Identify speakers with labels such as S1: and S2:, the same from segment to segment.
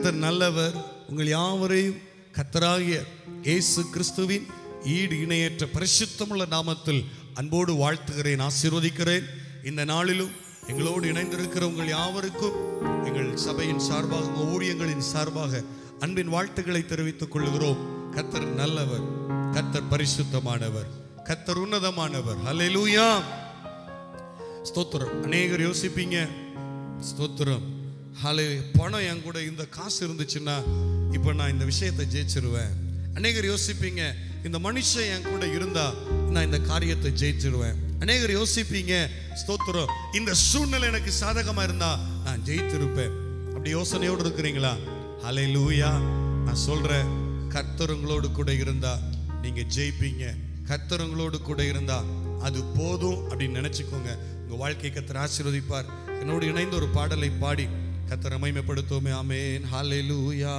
S1: கத்தர் நல்லவர் உங்கள் யாவரையும் கத்தராகிய இயேசு கிறிஸ்துவின் ஈடு இணையற்ற பரிசுத்தமுள்ள நாமத்தில் அன்போடு வாழ்த்துகிறேன் ஆசீர்வதிக்கிறேன் இந்த நாளிலும் எங்களோடு இணைந்திருக்கிற உங்கள் யாவருக்கும் எங்கள் சபையின் சார்பாக உங்கள் ஊழியங்களின் சார்பாக அன்பின் வாழ்த்துக்களை தெரிவித்துக் கொள்கிறோம் கத்தர் நல்லவர் கத்தர் பரிசுத்தமானவர் கத்தர் உன்னதமானவர் ஹalleluya ஸ்தோத்திரம் அநேகர் யோசிப்பீங்க ஸ்தோத்திரம் ஹலே பணம் என் கூட இந்த காசு இருந்துச்சுன்னா இப்போ நான் இந்த விஷயத்தை ஜெயிச்சிருவேன் அநேகர் யோசிப்பீங்க இந்த மனுஷன் என் கூட இருந்தா நான் இந்த காரியத்தை ஜெயிச்சிருவேன் அநேகர் யோசிப்பீங்க ஸ்தோத்திரம் இந்த சூழ்நிலை எனக்கு சாதகமா இருந்தா நான் ஜெயித்திருப்பேன் அப்படி யோசனையோடு இருக்கிறீங்களா ஹலே லூயா நான் சொல்றேன் கர்த்தர் உங்களோடு கூட இருந்தா நீங்க ஜெயிப்பீங்க கர்த்தர் உங்களோடு கூட இருந்தா அது போதும் அப்படின்னு நினைச்சுக்கோங்க உங்க வாழ்க்கை கத்தர் ஆசீர்வதிப்பார் என்னோடு இணைந்து ஒரு பாடலை பாடி கத்தரை மகிமைப்படுத்துவோமே ஆமென் ஹalleluya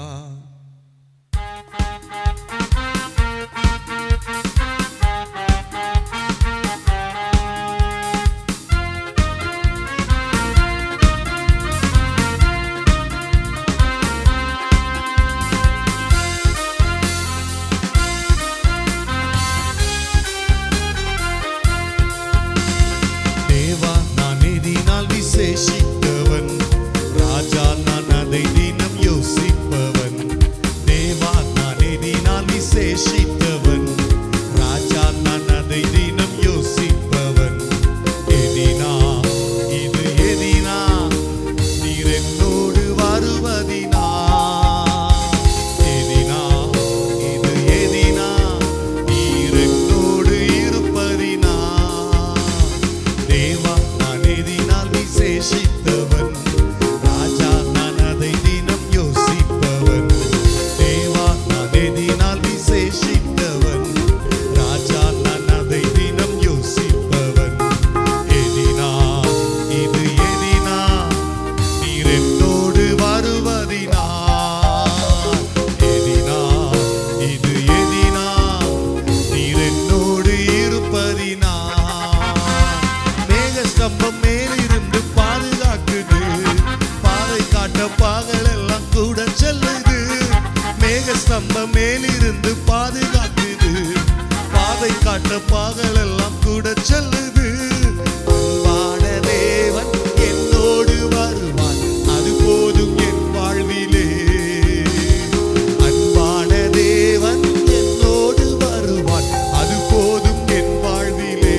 S1: தேவா நான் எதினால் விசேஷித்தவன் ராஜா நான் அதை தினம் யோசிப்பவன் தேவா நான் எதினால் விசேஷித்தவன் ராஜா நான் அதை தினம் யோசிப்பவன் எதினா இது எதினா நீர் என்னோடு வருவதினா எதினா இது எதினா நீர் என்னோடு இருப்பதினா தேவா நான் எதினால் விசேஷித்தவன் ராஜா நான் அதை தினம் யோசிப்பவன் தேவா நான் எதினால் விசேஷித்தவன் ராஜா நான் அதை தினம் யோசிப்பவன் எதினா இது எதினா நீர் என்னோடு வருவதினா எதினா இது எதினா நீர் என்னோடு இருப்பதினா மேக ஸ்தம்பம் மேலிருந்து பாதுகாக்குது பாதை காட்ட பாகளெல்லாம் கூட செல்லுது மேக ஸ்தம்பம் மேலிருந்து பாதுகாக்குது பாதை காட்ட பாகளெல்லாம் கூட செல்லுது அன்பான தேவன் என்னோடு வருவான் அது போதும் என் வாழ்விலே அன்பான தேவன் என்னோடு வருவான் அது போதும் என் வாழ்விலே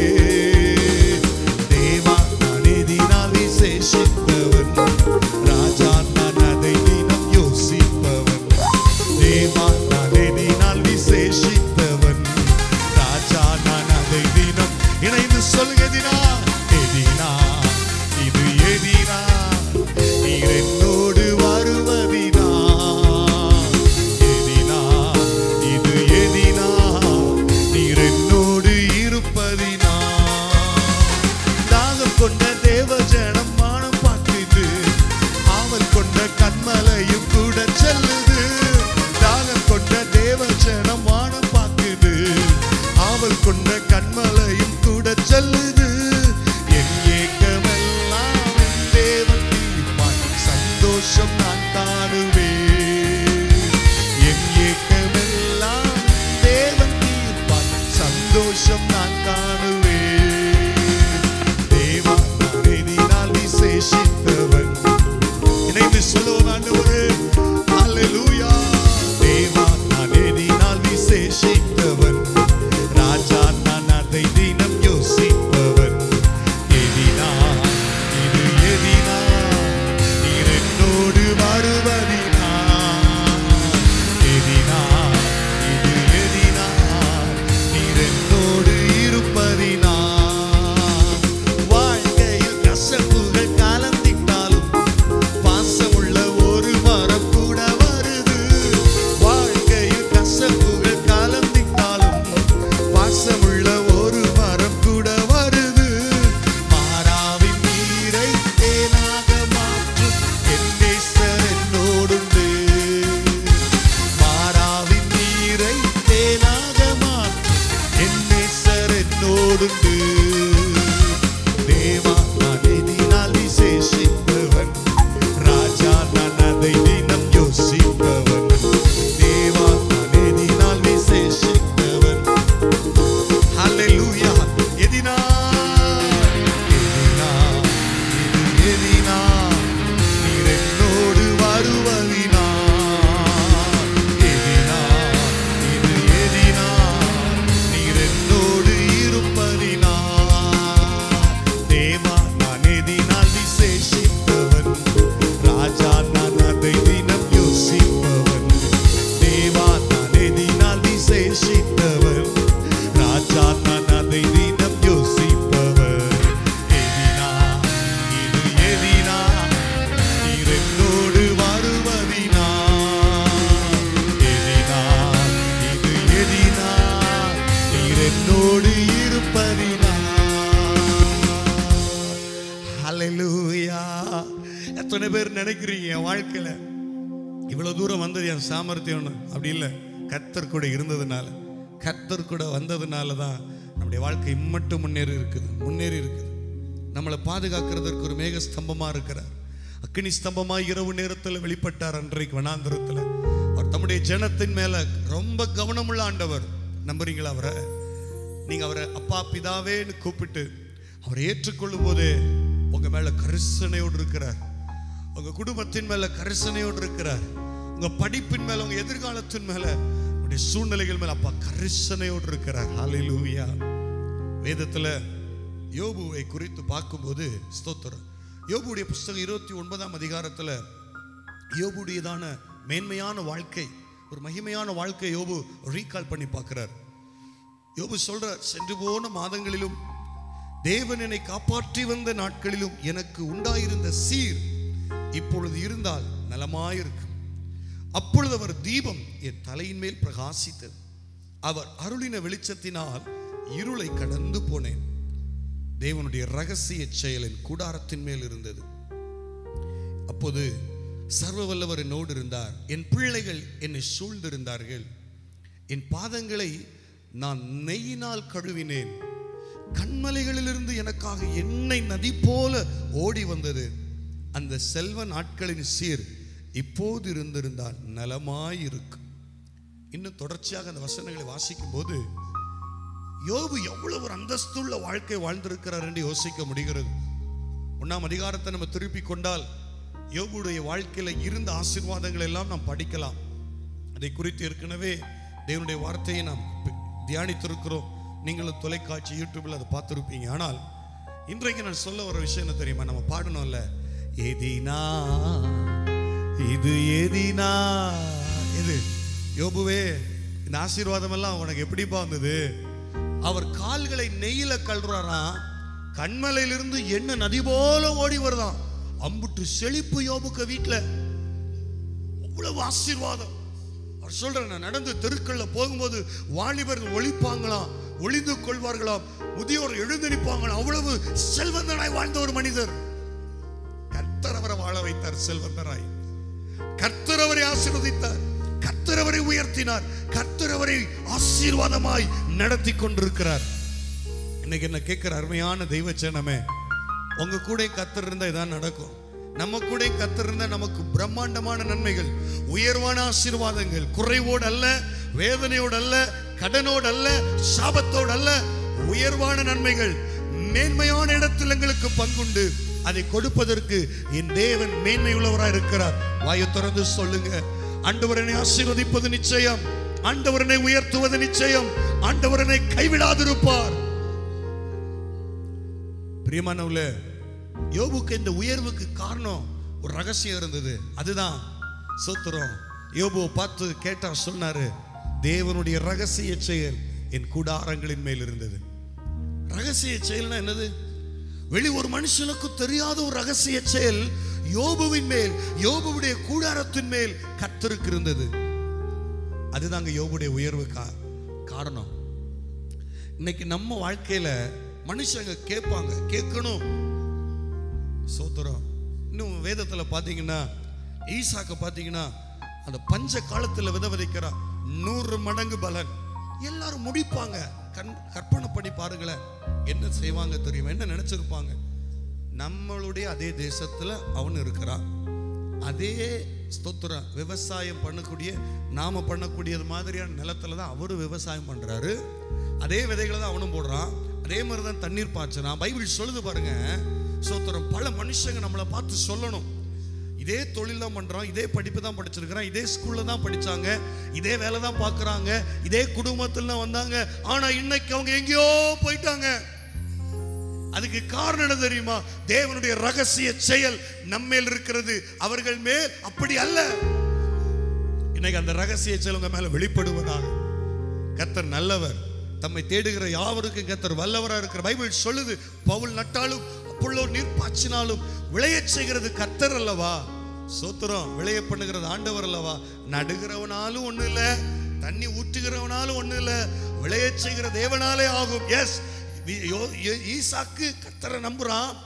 S1: தேவா நான் எதினால் விசேஷித்தவன் ராஜா நான் அதை தினம் யோசிப்பவன் தேவா நான் எதினால் விசேஷித்தவன் ராஜா நான் அதை தினம் இணைந்து சொல்கிறதினா எதினா இது எதினா நீர் என்னோடு வருவதினா எதினா இது எதினா நீர் என்னோடு இருப்பதினா தாகம் கொண்ட தேவ ஜனம் மானம் பார்க்குது ஆவல் கொண்ட கண்மலையும் கூட செல்லுது தாகம் கொண்ட தேவ ஜனம் வானம் பார்க்குது ஆவல் கொண்ட கண்மலையும் கூட செல்லுது என் ஏக்கமெல்லாம் என் தேவன் தீர்ப்பான் சந்தோஷம் நான் காணுவேன் என் ஏக்கமெல்லாம் தேவன் தீர்ப்பான் சந்தோஷம் நான் காணுவேன் தேவா நான் எதினால் விசேஷித்தவன் இணைந்து சொல்லுவோம் ஆண்டவரே ஹalleluya தேவா நான் எதினால் விசேஷித்தவன் ராஜா நான் அதை தினம் யோசிப்பவன் எதினா இது எதினா நீர் என்னோடு வருவதினா எதினா இது எதினா நீர் என்னோடு இருப்பதினா எத்தனை பேர் நினைக்கிறீங்க என் வாழ்க்கையில இவ்வளவு தூரம் வந்தது என் சாமர்த்தியம்னு அப்படி இல்லை கத்தர் கூட இருந்ததுனால கத்தர் கூட வந்ததுனால தான் நம்முடைய வாழ்க்கை இம்மட்டும் முன்னேறி இருக்குது முன்னேறி இருக்குது நம்மளை பாதுகாக்கிறதற்கு ஒரு மேக ஸ்தம்பமா இருக்கிறார் அக்கினி ஸ்தம்பமா இரவு நேரத்தில் வெளிப்பட்டார் அன்றைக்கு வனாந்திரத்தில் அவர் தம்முடைய ஜனத்தின் மேல ரொம்ப கவனமுள்ள ஆண்டவர் நம்புறீங்களா அவரை நீங்க அவரை அப்பா பிதாவேன்னு கூப்பிட்டு அவரை ஏற்றுக்கொள்ளும் போது உங்க மேல கரிசனையோடு இருக்கிறார் உங்க குடும்பத்தின் மேல கரிசனையோடு இருக்கிறார் உங்க படிப்பின் மேல உங்க எதிர்காலத்தின் மேல உங்களுடைய சூழ்நிலைகள் மேல அப்பா கரிசனையோடு இருக்கிறார் ஹalleluya வேதத்துல யோபுவை குறித்து பார்க்கும்போது ஸ்தோத்திரம் யோபுடைய புஸ்தகம் இருபத்தி ஒன்பதாம் அதிகாரத்துல யோபுடையதான மேன்மையான வாழ்க்கை ஒரு மகிமையான வாழ்க்கை யோபு ரீகால் பண்ணி பார்க்கிறார் யோபு சொல்றார் சென்று போன மாதங்களிலும் தேவன் என்னை காப்பாற்றி வந்த நாட்களிலும் எனக்கு உண்டாயிருந்த சீர் இப்பொழுது இருந்தால் நலமாயிருக்கும் அப்பொழுது அவர் தீபம் என் தலையின் மேல் பிரகாசித்தது அவர் அருளின வெளிச்சத்தினால் இருளை கடந்து போனேன் தேவனுடைய ரகசிய செயல் என் கூடாரத்தின் மேல் இருந்தது அப்போது சர்வ வல்லவர் என்னோடு இருந்தார் என் பிள்ளைகள் என்னை சூழ்ந்திருந்தார்கள் என் பாதங்களை நான் நெய்யினால் கழுவினேன் கண்மலைகளிலிருந்து எனக்காக எண்ணெய் நதி போல ஓடி வந்தது அந்த செல்வ நாட்களின் சீர் இப்போது இருந்திருந்தால் நலமாயிருக்கும் இன்னும் தொடர்ச்சியாக அந்த வசனங்களை வாசிக்கும் போது யோபு எவ்வளவு ஒரு அந்தஸ்துள்ள வாழ்க்கை வாழ்ந்திருக்கிறார் என்று யோசிக்க முடிகிறது ஒன்னாம் அதிகாரத்தை நம்ம திருப்பி கொண்டால் யோபுடைய வாழ்க்கையில இருந்த ஆசீர்வாதங்கள் எல்லாம் நாம் படிக்கலாம் அதை குறித்து ஏற்கனவே தேவனுடைய வார்த்தையை நாம் பி- தியானித்திருக்கிறோம் நீங்களும் தொலைக்காட்சி யூடியூப்ல அதை பார்த்துருப்பீங்க ஆனால் இன்றைக்கு நான் சொல்ல வர விஷயம் என்ன தெரியுமா நம்ம பாடணும்ல எதினா இது எதினா இது யோபுவே இந்த ஆசீர்வாதம் எல்லாம் உனக்கு எப்படிப்பா வந்தது அவர் கால்களை நெய்யில கல்றாராம் கண்மலையிலிருந்து என்ன நதி போல ஓடி வருதாம் அம்புட்டு செழிப்பு யோபுக்க வீட்டுல அவ்வளவு ஆசீர்வாதம் அவர் சொல்ற நான் நடந்து தெருக்கள்ல போகும்போது வாலிபர்கள் ஒளிப்பாங்களாம் ஒளிந்து கொள்வார்களாம் முதியோர் எழுந்து நிற்பாங்களாம் அவ்வளவு செல்வந்தனாய் வாழ்ந்த ஒரு மனிதர் கர்த்தர் அவரை வாழ வைத்தார் செல்வந்தராய் கர்த்தர் அவரை ஆசீர்வதித்தார் கர்த்தர் அவரை உயர்த்தினார் கர்த்தர் அவரை ஆசீர்வாதமாய் நடத்தி கொண்டிருக்கிறார் இன்னைக்கு என்ன கேட்கிற அருமையான தெய்வ சேனமே உங்க கூட கர்த்தர் இருந்தா இதான் நடக்கும் நம்ம கூட கர்த்தர் இருந்தா நமக்கு பிரம்மாண்டமான நன்மைகள் உயர்வான ஆசீர்வாதங்கள் குறைவோடு அல்ல வேதனையோடு அல்ல கடனோடு அல்ல சாபத்தோடு அல்ல உயர்வான நன்மைகள் மேன்மையான இடத்தில் எங்களுக்கு பங்குண்டு அதை கொடுப்பதற்கு என் தேவன் மேன்மை உள்ளவராய் இருக்கிறார் வாயை திறந்து சொல்லுங்க ஆண்டவரனை ஆசீர்வதிப்பது நிச்சயம் ஆண்டவரனை உயர்த்துவது நிச்சயம் ஆண்டவரனை கைவிடாதிருப்பார் பிரியமானவர்களே யோபுக்கு இந்த உயர்வுக்கு காரணம் ஒரு ரகசியம் இருந்தது அதுதான் சோத்திரம் யோபுவை பார்த்து கேட்டா சொன்னாரு தேவனுடைய ரகசிய செயல் என் கூடாரங்களின் மேல் இருந்தது ரகசிய செயல்னா என்னது வெளி ஒரு மனுஷனுக்கு தெரியாத ஒரு ரகசிய செயல் யோபுவின் மேல் யோபுவுடைய கூடாரத்தின் மேல் கர்த்தருக்கு இருந்தது அதுதாங்க யோபுடைய உயர்வு கா- காரணம் இன்னைக்கு நம்ம வாழ்க்கையில மனுஷங்க கேட்பாங்க கேட்கணும் சோத்திரம் இன்னும் வேதத்துல பாத்தீங்கன்னா ஈசாக்க பாத்தீங்கன்னா அந்த பஞ்ச காலத்துல வித விதைக்கிறா நூறு மடங்கு பலன் எல்லாரும் முடிப்பாங்க கண் கற்பனை பண்ணி பாருங்களேன் என்ன செய்வாங்க தெரியுமா என்ன நினைச்சிருப்பாங்க நம்மளுடைய அதே தேசத்துல அவன் இருக்கிறான் அதே ஸ்தோத்திரம் விவசாயம் பண்ணக்கூடிய நாம பண்ணக்கூடியது மாதிரியான நிலத்துல தான் அவரும் விவசாயம் பண்றாரு அதே விதைகளை தான் அவனும் போடுறான் அதே மாதிரி தான் தண்ணீர் பாய்ச்சறான் பைபிள் சொல்லுது பாருங்க ஸ்தோத்திரம் பல மனுஷங்க நம்மளை பார்த்து சொல்லணும் இதே தொழில் தான் பண்றோம் இதே படிப்பு தான் படிச்சிருக்கிறான் இதே ஸ்கூல்ல தான் படிச்சாங்க இதே வேலை தான் பார்க்கறாங்க இதே குடும்பத்துல தான் வந்தாங்க ஆனா இன்னைக்கு அவங்க எங்கேயோ போயிட்டாங்க அதுக்கு காரணம் என்ன தெரியுமா தேவனுடைய ரகசிய செயல் நம்மேல் இருக்கிறது அவர்கள் மேல் அப்படி அல்ல இன்னைக்கு அந்த ரகசிய செயல் உங்க மேல வெளிப்படுவதாக கர்த்தர் நல்லவர் தம்மை தேடுகிற யாவருக்கும் கர்த்தர் வல்லவரா இருக்கிற பைபிள் சொல்லுது பவுல் நட்டாலும் அப்பொழுது நீர் பாய்ச்சினாலும் விளையச் செய்கிறது கர்த்தர் அல்லவா சோத்திரம் விளைய பண்ணுகிறது ஆண்டவர் அல்லவா நடுகிறவனாலும் ஒண்ணு இல்ல தண்ணி ஊற்றுகிறவனாலும் ஒண்ணு இல்ல விளையச் செய்கிற தேவனாலே ஆகும் எஸ் ஈசாக்கு கர்த்தரை நம்புறான்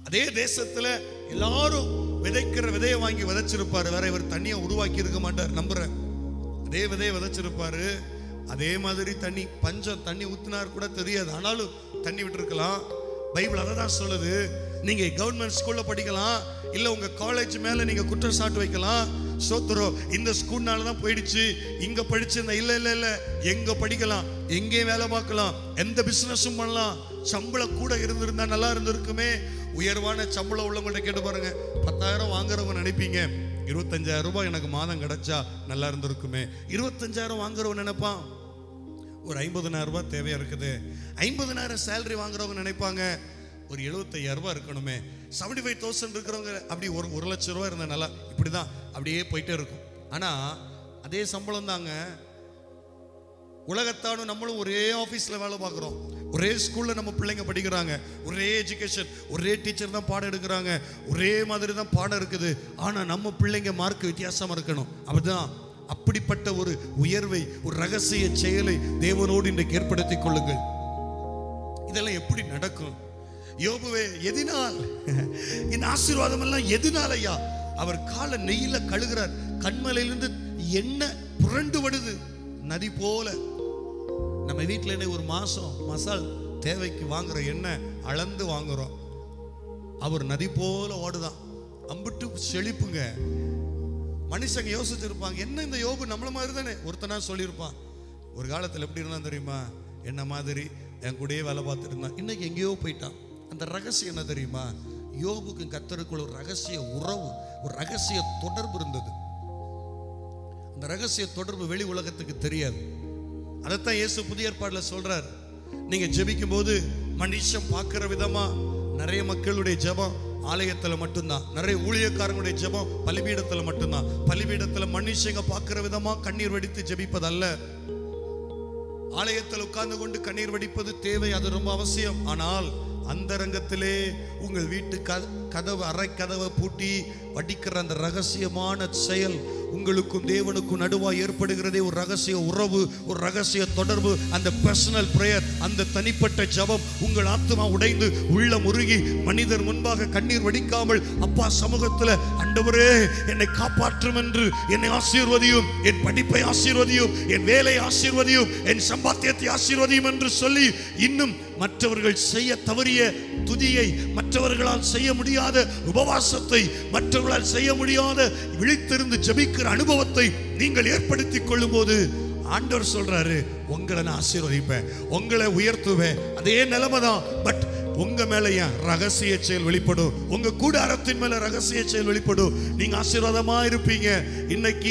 S1: அதே தேசத்துல எல்லாரும் விதைக்கிற விதையை வாங்கி விதைச்சிருப்பாரு வேற இவர் தண்ணியை உருவாக்கி இருக்க மாட்டார் நம்புறேன் அதே விதையை விதைச்சிருப்பாரு அதே மாதிரி தண்ணி பஞ்சம் தண்ணி ஊத்தினார் கூட தெரியாது ஆனாலும் தண்ணி விட்டுருக்கலாம் பைபிள் அதை தான் சொல்லுது நீங்க கவர்மெண்ட் ஸ்கூல்ல படிக்கலாம் இல்ல உங்க காலேஜ் மேல நீங்க குற்றச்சாட்டு வைக்கலாம் சோத்துறோம் இந்த ஸ்கூல்னால தான் போயிடுச்சு இங்க படிச்சிருந்தா இல்ல இல்ல இல்ல எங்க படிக்கலாம் எங்கே வேலை பார்க்கலாம் எந்த பிசினஸும் பண்ணலாம் சம்பளம் கூட இருந்திருந்தா நல்லா இருந்திருக்குமே உயர்வான சம்பளம் உள்ளவங்கள்ட்ட கேட்டு பாருங்க பத்தாயிரம் வாங்குறவங்க நினைப்பீங்க இருபத்தஞ்சாயிரம் ரூபாய் எனக்கு மாதம் கிடைச்சா நல்லா இருந்திருக்குமே இருபத்தஞ்சாயிரம் வாங்குறவன் நினைப்பான் ஒரு ஐம்பதனாயிரம் ரூபாய் தேவையா இருக்குது ஐம்பதனாயிரம் சேலரி வாங்குறவங்க நினைப்பாங்க ஒரு எழுபத்தையாயிரம் ரூபாய் இருக்கணுமே செவன்டி ஃபைவ் தௌசண்ட் இருக்கிறவங்க அப்படி ஒரு ஒரு லட்சம் ரூபாய் இருந்தா நல்லா இப்படி தான் அப்படியே போயிட்டே இருக்கும் ஆனா அதே சம்பளம் தாங்க உலகத்தானும் நம்மளும் ஒரே ஆஃபீஸில் வேலை பார்க்குறோம் ஒரே ஸ்கூலில் நம்ம பிள்ளைங்க படிக்கிறாங்க ஒரே எஜுகேஷன் ஒரே டீச்சர் தான் பாடம் எடுக்கிறாங்க ஒரே மாதிரி தான் பாடம் இருக்குது ஆனால் நம்ம பிள்ளைங்க மார்க் வித்தியாசமாக இருக்கணும் அப்படிதான் அப்படிப்பட்ட ஒரு உயர்வை ஒரு ரகசிய செயலை தேவனோடு இன்றைக்கு ஏற்படுத்திக் கொள்ளுங்கள் இதெல்லாம் எப்படி நடக்கும் யோபுவே எதினால் இந்த ஆசீர்வாதம் எல்லாம் எதினால் ஐயா அவர் கால நெய்யில கழுகிறார் கண்மலையிலிருந்து எண்ணெய் புரண்டு வடுது நதி போல நம்ம வீட்டில் என்ன ஒரு மாசம் மசால் தேவைக்கு வாங்குற எண்ணெய் அளந்து வாங்குறோம் அவர் நதி போல ஓடுதான் அம்பிட்டு செழிப்புங்க மனுஷங்க யோசிச்சிருப்பாங்க என்ன இந்த யோபு நம்மள மாதிரி தானே ஒருத்தனா சொல்லியிருப்பான் ஒரு காலத்தில் எப்படி இருந்தான் தெரியுமா என்ன மாதிரி என் கூடயே வேலை பார்த்துட்டு இருந்தான் இன்னைக்கு எங்கேயோ போயிட்டான் அந்த ரகசியம் என்ன தெரியுமா யோபுக்கும் கத்தருக்குள்ள ஒரு ரகசிய உறவு ஒரு ரகசிய தொடர்பு இருந்தது அந்த ரகசிய தொடர்பு வெளி உலகத்துக்கு தெரியாது அதைத்தான் இயேசு புதிய ஏற்பாடுல சொல்றார் நீங்க ஜெபிக்கும் போது மனுஷன் பார்க்கிற விதமா நிறைய மக்களுடைய ஜெபம் ஆலயத்துல மட்டும்தான் நிறைய ஊழியக்காரங்களுடைய ஜெபம் பலிபீடத்துல மட்டும்தான் பலிபீடத்துல மனுஷங்க பார்க்கிற விதமா கண்ணீர் வடித்து ஜெபிப்பதல்ல ஆலயத்தில் உட்கார்ந்து கொண்டு கண்ணீர் வடிப்பது தேவை அது ரொம்ப அவசியம் ஆனால் அந்தரங்கத்திலே உங்கள் வீட்டு க- கதவு அறை கதவை பூட்டி வடிக்கிற அந்த ரகசியமான செயல் உங்களுக்கும் தேவனுக்கும் நடுவாய் ஏற்படுகிறதே ஒரு ரகசிய உறவு ஒரு ரகசிய தொடர்பு அந்த பர்சனல் பிரேயர் அந்த தனிப்பட்ட ஜெபம் உங்கள் ஆத்மா உடைந்து உள்ள முருகி மனிதர் முன்பாக கண்ணீர் வடிக்காமல் அப்பா சமூகத்தில் ஆண்டவரே என்னை காப்பாற்றும் என்று என்னை ஆசீர்வதியும் என் படிப்பை ஆசீர்வதியும் என் வேலை ஆசீர்வதியும் என் சம்பாத்தியத்தை ஆசீர்வதியும் என்று சொல்லி இன்னும் மற்றவர்கள் செய்ய தவறிய துதியை மற்றவர்களால் செய்ய முடியாத உபவாசத்தை மற்றவர்களால் செய்ய முடியாத விழித்திருந்து ஜெபிக்கிற அனுபவத்தை நீங்கள் ஏற்படுத்திக் கொள்ளும்போது ஆண்டவர் சொல்றாரு உங்களை நான் ஆசீர்வதிப்பேன் உங்களை உயர்த்துவேன் அதே நிலைமை தான் பட் உங்க மேல ஏன் ரகசிய செயல் வெளிப்படும் உங்க கூடாரத்தின் மேல ரகசிய செயல் வெளிப்படும் நீங்க ஆசீர்வாதமா இருப்பீங்க இன்னைக்கு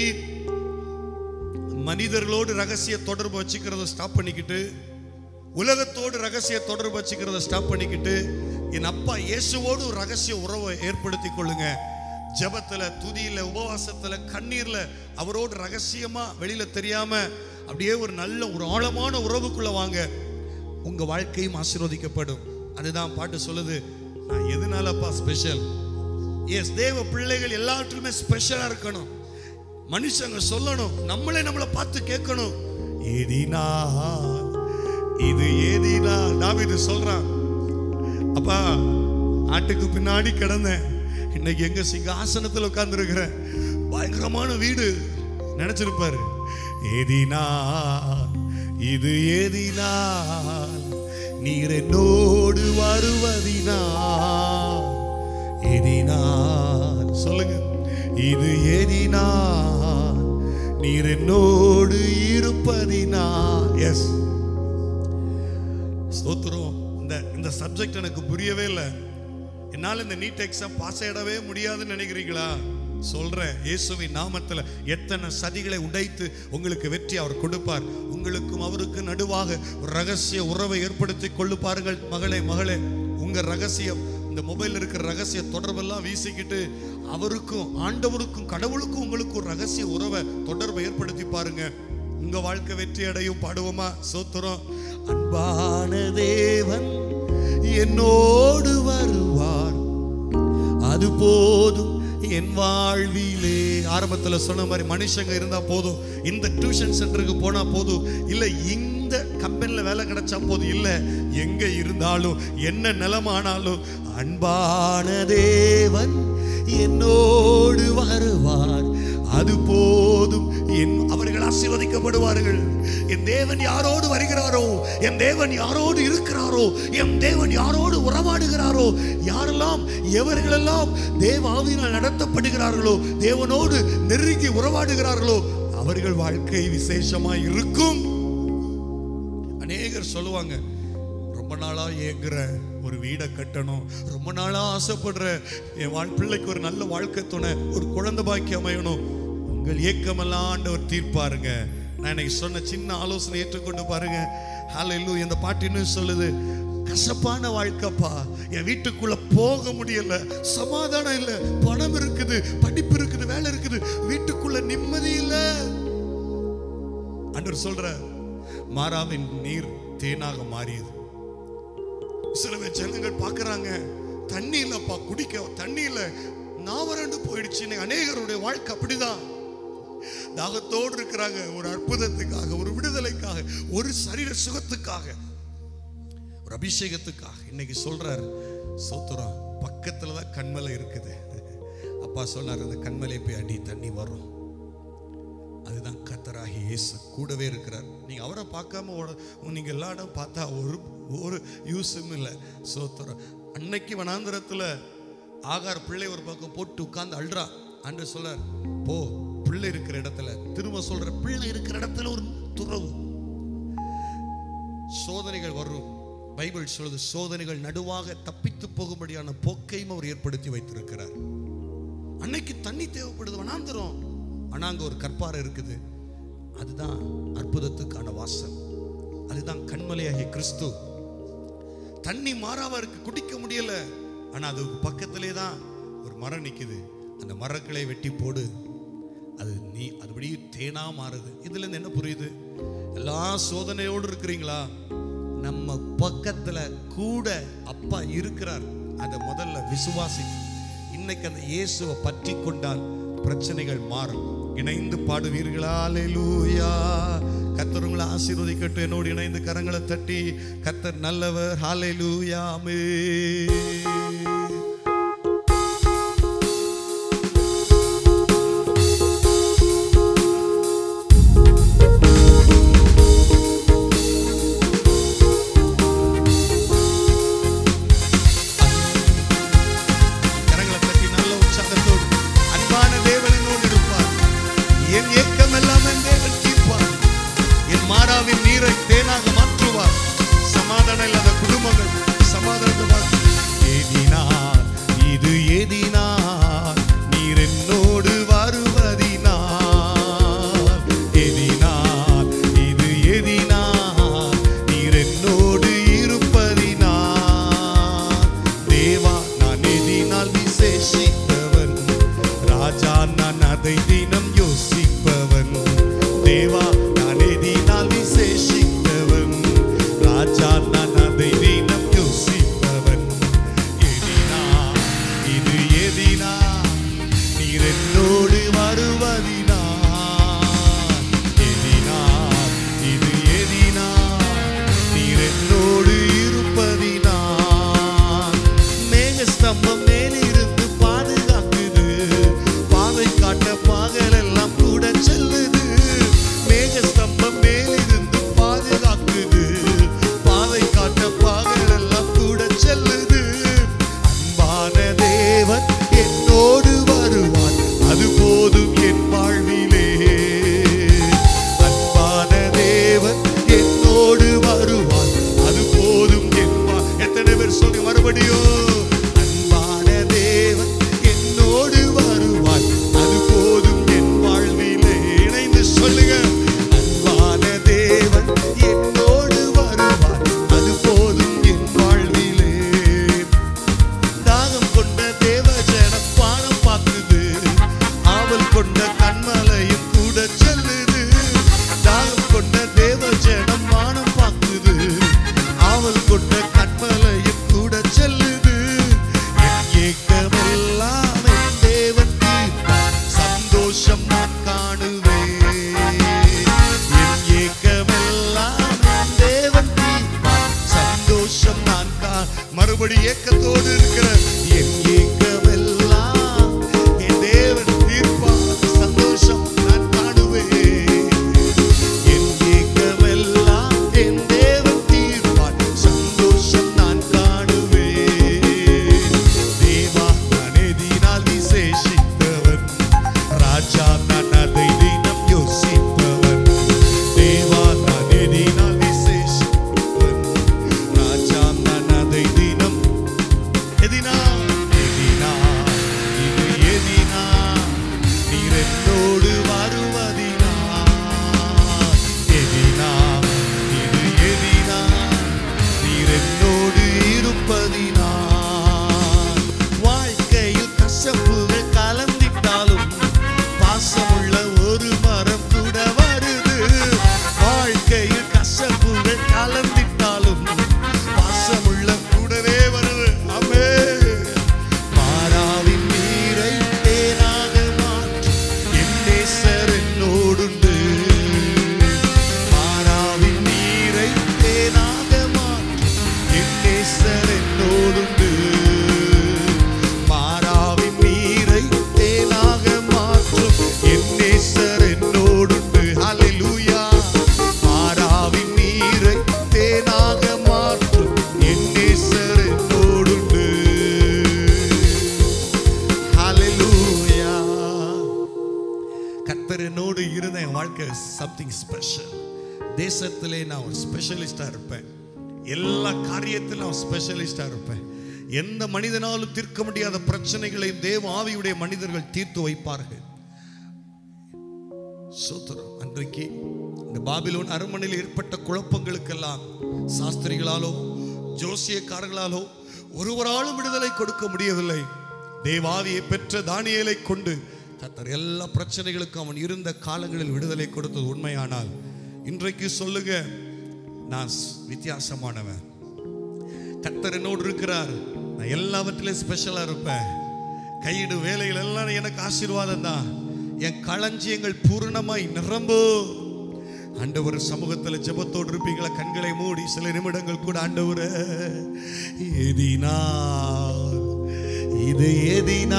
S1: மனிதர்களோடு ரகசிய தொடர்பு வச்சுக்கிறத ஸ்டாப் பண்ணிக்கிட்டு உலகத்தோடு ரகசிய தொடர்பு வச்சுக்கிறத ஸ்டாப் பண்ணிக்கிட்டு என் அப்பா இயேசுவோடு ஒரு ரகசிய உறவை ஏற்படுத்தி கொள்ளுங்க ஜெபத்துல துதியில உபவாசத்துல கண்ணீர்ல அவரோடு ரகசியமா வெளியில தெரியாம அப்படியே ஒரு நல்ல ஒரு ஆழமான உறவுக்குள்ள வாங்க உங்க வாழ்க்கையும் ஆசீர்வதிக்கப்படும் அதுதான் பாட்டு சொல்லுது நான் எதனாலப்பா ஸ்பெஷல் எஸ் தேவ பிள்ளைகள் எல்லாவற்றிலுமே ஸ்பெஷலா இருக்கணும் மனுஷங்க சொல்லணும் நம்மளே நம்மளை பார்த்து கேட்கணும் ஏதினா இது ஏதினா தாவீது சொல்றான் அப்பா ஆட்டுக்கு பின்னாடி கிடந்தேன் இன்னைக்கு எங்க சிங்காசனத்தில் உட்கார்ந்து பயங்கரமான வீடு நினைச்சிருப்பாரு ஏதினா இது ஏதினா நீர் என்னோடு வருவதினா எதினார் சொல்லுங்க இது எதினார் நீர் என்னோடு இருப்பதினா எஸ் ஸ்தோத்திரம் இந்த இந்த சப்ஜெக்ட் எனக்கு புரியவே இல்லை என்னால் இந்த நீட் எக்ஸாம் பாஸ் ஆயிடவே முடியாதுன்னு நினைக்கிறீங்களா சொல்றேன் இயேசுவின் நாமத்துல எத்தனை சதிகளை உடைத்து உங்களுக்கு வெற்றி அவர் கொடுப்பார் உங்களுக்கும் அவருக்கு நடுவாக ஒரு ரகசிய உறவை ஏற்படுத்தி கொள்ளு பாருங்கள் மகளே மகளே உங்க ரகசியம் இந்த மொபைல் இருக்கிற ரகசிய தொடர்பெல்லாம் வீசிக்கிட்டு அவருக்கும் ஆண்டவருக்கும் கடவுளுக்கும் உங்களுக்கு ஒரு ரகசிய உறவை தொடர்பை ஏற்படுத்தி பாருங்க உங்க வாழ்க்கை வெற்றி அடையும் பாடுவோமா சோத்துறோம் அன்பான தேவன் என்னோடு வருவார் அது போதும் என் வாழ்விலே ஆரம்பத்துல சொன்ன மாதிரி மனுஷங்க இருந்தா போதும் இந்த டியூஷன் சென்டருக்கு போனா போதும் இல்ல இங்க இந்த கம்பெனில வேலை கிடைச்சா போது இல்ல எங்க இருந்தாலும் என்ன நிலமானாலும் அன்பான தேவன் என்னோடு வருவார் அது போதும் என் அவர்கள் ஆசீர்வதிக்கப்படுவார்கள் என் தேவன் யாரோடு வருகிறாரோ என் தேவன் யாரோடு இருக்கிறாரோ என் தேவன் யாரோடு உறவாடுகிறாரோ யாரெல்லாம் எவர்களெல்லாம் தேவ ஆவியினால் நடத்தப்படுகிறார்களோ தேவனோடு நெருங்கி உறவாடுகிறார்களோ அவர்கள் வாழ்க்கை விசேஷமாய் இருக்கும் அநேகர் சொல்லுவாங்க ரொம்ப நாளா ஏங்குற ஒரு வீடை கட்டணும் ரொம்ப நாளா ஆசைப்படுற என் வாழ் பிள்ளைக்கு ஒரு நல்ல வாழ்க்கை துணை ஒரு குழந்தை பாக்கியம் அமையணும் உங்கள் ஏக்கமெல்லாம் ஆண்டவர் தீர்ப்பாருங்க நான் இன்னைக்கு சொன்ன சின்ன ஆலோசனை ஏற்றுக்கொண்டு பாருங்க ஹalleluya இந்த பாட்டு இன்னும் சொல்லுது கசப்பான வாழ்க்கைப்பா என் வீட்டுக்குள்ள போக முடியல சமாதானம் இல்லை பணம் இருக்குது படிப்பு இருக்குது வேலை இருக்குது வீட்டுக்குள்ள நிம்மதி இல்லை அன்றர் சொல்ற மாறாவின் நீர் தேனாக மாறியது சில பேர் ஜனங்கள் பார்க்கறாங்க தண்ணி இல்லப்பா குடிக்க தண்ணி இல்ல நாவரண்டு போயிடுச்சு இன்னைக்கு அநேகருடைய வாழ்க்கை அப்படிதான் தாகத்தோடு இருக்கிறாங்க ஒரு அற்புதத்துக்காக ஒரு விடுதலைக்காக ஒரு சரீர சுகத்துக்காக ஒரு அபிஷேகத்துக்காக இன்னைக்கு சொல்றாரு சோத்துரம் பக்கத்துல தான் கண்மலை இருக்குது அப்பா சொன்னார் அந்த கண்மலை போய் அடி தண்ணி வரும் அதுதான் கத்தராகி இயேசு கூடவே இருக்கிறார் நீங்க அவரை பார்க்காம ஓட- நீங்க எல்லா இடம் பார்த்தா ஒரு ஒரு யூஸும் இல்லை சோத்திரம் அன்னைக்கு வனாந்திரத்துல ஆகார் பிள்ளை ஒரு பக்கம் போட்டு உட்கார்ந்து அழுறா அன்று சொல்லார் போ பிள்ளை இருக்கிற இடத்துல திரும்ப சொல்ற பிள்ளை இருக்கிற இடத்துல ஒரு துறவு சோதனைகள் வரும் பைபிள் சொல்லுது சோதனைகள் நடுவாக தப்பித்து போகும்படியான போக்கையும் அவர் ஏற்படுத்தி வைத்திருக்கிறார் அன்னைக்கு தண்ணி தேவைப்படுது வனாந்திரம் ஆனா அங்க ஒரு கற்பாறை இருக்குது அதுதான் அற்புதத்துக்கான வாசல் அதுதான் கண்மலையாகிய கிறிஸ்து தண்ணி மாறாவா இருக்கு குடிக்க முடியல ஆனா அது பக்கத்திலே தான் ஒரு மரம் நிக்குது அந்த மரக்கிளை வெட்டி போடு அது நீ அதுபடி தேனா மாறுது இதுல இருந்து என்ன புரியுது எல்லா சோதனையோடு இருக்கிறீங்களா நம்ம பக்கத்துல கூட அப்பா இருக்கிறார் அதை முதல்ல விசுவாசி இன்னைக்கு அந்த இயேசுவை பற்றி கொண்டால் பிரச்சனைகள் மாறும் இணைந்து பாடுவீர்களா அல்லேலூயா கத்தர் உங்களை ஆசீர்வதிக்கட்டும் என்னோடு இணைந்து கரங்களை தட்டி கத்தர் நல்லவர் ஹalleluya ஆமென் கரங்களை தட்டி நல்ல உற்சாகத்தோடு அன்பான தேவனோடு இருப்பார் என் ஏக்கம் எல்லாம் என் தேவன் தீர்ப்பார் என் மாறாவின் நீரை தேனாக மாற்றுவார் சமாதானம் இல்லாத குடும்பங்கள் சமாதானத்தை பார்த்து ஏதினார் இது ஏதினார் நீர் என்னோடு வருவதினார் எதினார் இது எதினார் நீர் என்னோடு இருப்பதினார் தேவா நான் எதினால் விசேஷித்தவன் ராஜா நான் அதை தினம் யோசிப்பவன் தேவா நான் எதினால் விசேஷித்தவன் ராஜா நான் அதை தினம் யோசிப்பவன் எதினா இது எதினா நீர் என்னோடு வருவதினா எதினா இது எதினா நீர் என்னோடு இருப்பதினா மேக ஸ்தம்பம் மேலிருந்து பாதுகாக்குது பாதை காட்ட பகல கலந்திட்டாலும் பாசமுள்ள ஒரு மரம் கூட வருது வாழ்க்கையில் கசப்புகள் கலந்திட்டாலும் பாசமுள்ள கூடவே வருது அமே மாறாவின் நீரை தேனாக மாற்றி என் நேசர் என்னோடுண்டு மாறாவின் நீரை தேனாக மாற்றி என் நேசர் என்னோடுண்டு மாறாவின் நீரை தேனாக மாற்றும் என் நேசர் என்னோடுண்டு ஹalleluya மாறாவின் நீரை தேனாக மாற்றும் என் நேசர் என்னோடுண்டு ஹalleluya கர்த்தர் என்னோடு இருந்த என் வாழ்க்கை சம்திங் ஸ்பெஷல் தேசத்திலே நான் ஒரு ஸ்பெஷலிஸ்டாக இருப்பேன் எல்லா காரியத்திலும் நான் ஸ்பெஷலிஸ்டாக இருப்பேன் எந்த மனிதனாலும் தீர்க்க முடியாத பிரச்சனைகளையும் தேவ ஆவியுடைய மனிதர்கள் தீர்த்து வைப்பார்கள் சோத்திரம் அன்றைக்கு இந்த பாபிலோன் அரண்மனையில் ஏற்பட்ட குழப்பங்களுக்கெல்லாம் சாஸ்திரிகளாலோ ஜோசியக்காரர்களாலோ ஒருவராலும் விடுதலை கொடுக்க முடியவில்லை தேவாவியை பெற்ற தானியேலை கொண்டு கர்த்தர் எல்லா பிரச்சனைகளுக்கும் அவன் இருந்த காலங்களில் விடுதலை கொடுத்தது உண்மையானால் இன்றைக்கு சொல்லுங்க நான் ஸ்- வித்தியாசமானவன் கர்த்தர் என்னோடு இருக்கிறார் நான் எல்லாவற்றிலும் ஸ்பெஷலா இருப்பேன் கையிடு வேலைகள் எல்லாம் எனக்கு ஆசீர்வாதம் தான் என் களஞ்சியங்கள் பூரணமாய் நிரம்பு ஆண்டவர் சமூகத்தில் ஜெபத்தோடு இருப்பீங்களா கண்களை மூடி சில நிமிடங்கள் கூட ஆண்டவர் எதினா இது எதினா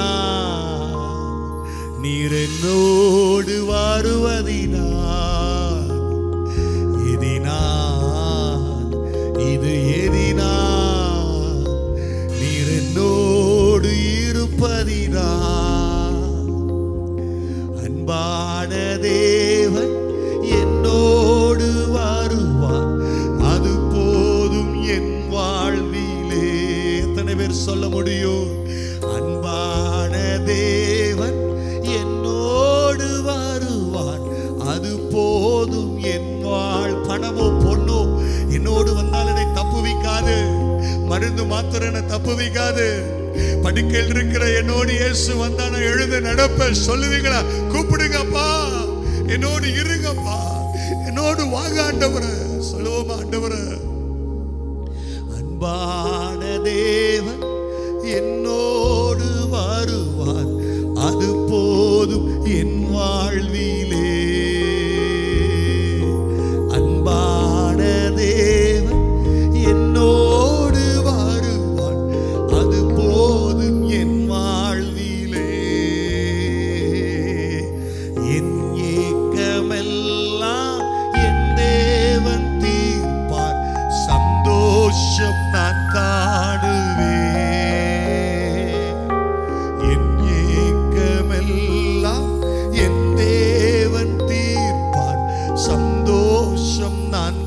S1: நீர் என்னோடு வருவதினா எதினான் இது எதினான் நீர் என்னோடு இருப்பதினா அன்பான தேவன் என்னோடு வருவார் அது போதும் என் வாழ்விலே எத்தனை பேர் சொல்ல முடியும் அன்பான தேவன் என்னோடு வருவார் அது போதும் என் வாழ் பணமோ பொண்ணோ என்னோடு வந்தால் என்னை தப்புவிக்காது மருந்து மாத்திரம் என்னை தப்புவிக்காது படுக்கையில் இருக்கிற என்னோடு இயேசு வந்தா நான் எழுத நடப்பேன் சொல்லுவீங்களா கூப்பிடுங்கப்பா என்னோடு இருங்கப்பா என்னோடு வாங்க ஆண்டவரே சொல்லுவோமா ஆண்டவரே அன்பான தேவன் என்னோடு வருவார் அது போதும் என் வாழ்விலே அன்பான தேவன் என்னோடு வருவார் அது போதும் என் வாழ்விலே என் ஏக்கமெல்லாம் என் தேவன் தீர்ப்பார் சந்தோஷம் நான் காணுவேன் என் ஏக்கமெல்லாம் என் தேவன் தீர்ப்பார் சந்தோஷம் நான்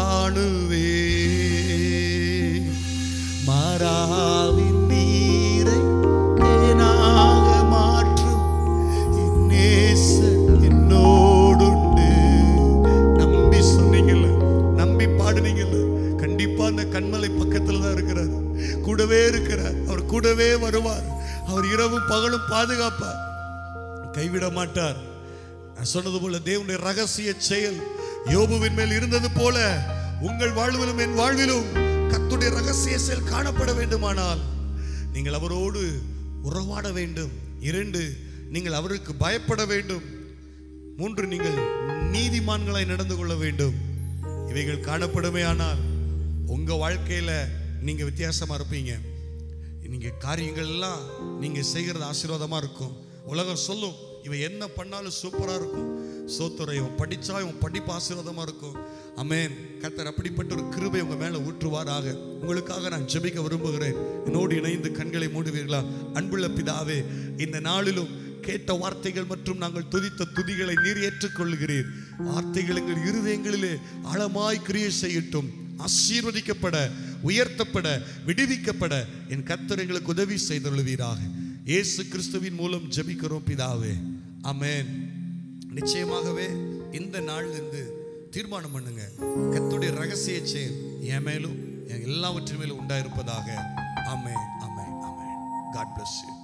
S1: காணுவேன் மாறாவின் நீரை தேனாக மாற்றும் என் நேசன் என்னோடுண்டு நம்பி சொன்னீங்கல்ல நம்பி பாடுனீங்கல்ல கண்டிப்பா அந்த கண்மலை பக்கத்துல தான் இருக்கிறார் கூடவே இருக்கிறார் அவர் கூடவே வருவார் அவர் இரவும் பகலும் பாதுகாப்பார் கைவிட மாட்டார் நான் சொன்னது போல தேவனுடைய ரகசிய செயல் யோபுவின் மேல் இருந்தது போல உங்கள் வாழ்விலும் என் வாழ்விலும் கர்த்தருடைய ரகசிய செயல் காணப்பட வேண்டுமானால் நீங்கள் அவரோடு உறவாட வேண்டும் இரண்டு நீங்கள் அவருக்கு பயப்பட வேண்டும் மூன்று நீங்கள் நீதிமான்களாய் நடந்து கொள்ள வேண்டும் இவைகள் காணப்படுமே ஆனால் உங்க வாழ்க்கையில நீங்க வித்தியாசமா இருப்பீங்க நீங்க காரியங்கள் எல்லாம் நீங்க செய்கிறது ஆசீர்வாதமா இருக்கும் உலகம் சொல்லும் இவன் என்ன பண்ணாலும் சூப்பரா இருக்கும் சோத்துரை இவன் படிச்சா இவன் படிப்பு ஆசீர்வாதமா இருக்கும் அமேன் கர்த்தர் அப்படிப்பட்ட ஒரு கிருபை உங்க மேல ஊற்றுவாராக உங்களுக்காக நான் ஜெபிக்க விரும்புகிறேன் என்னோடு இணைந்து கண்களை மூடுவீர்களா அன்புள்ள பிதாவே இந்த நாளிலும் கேட்ட வார்த்தைகள் மற்றும் நாங்கள் துதித்த துதிகளை நீர் ஏற்றுக்கொள்கிறீர் வார்த்தைகள் எங்கள் இருதயங்களிலே ஆழமாய் கிரியை செய்யட்டும் ஆசீர்வதிக்கப்பட உயர்த்தப்பட விடுவிக்கப்பட என் கர்த்தர் எங்களுக்கு உதவி செய்தருளுவீராக இயேசு கிறிஸ்துவின் மூலம் ஜெபிக்கிறோம் பிதாவே ஆமென் நிச்சயமாகவே இந்த நாள்ல இருந்து தீர்மானம் பண்ணுங்க கர்த்தருடைய ரகசிய செயல் என் மேலும் என் எல்லாவற்றின் மேலும் உண்டாயிருப்பதாக amen amen amen God bless you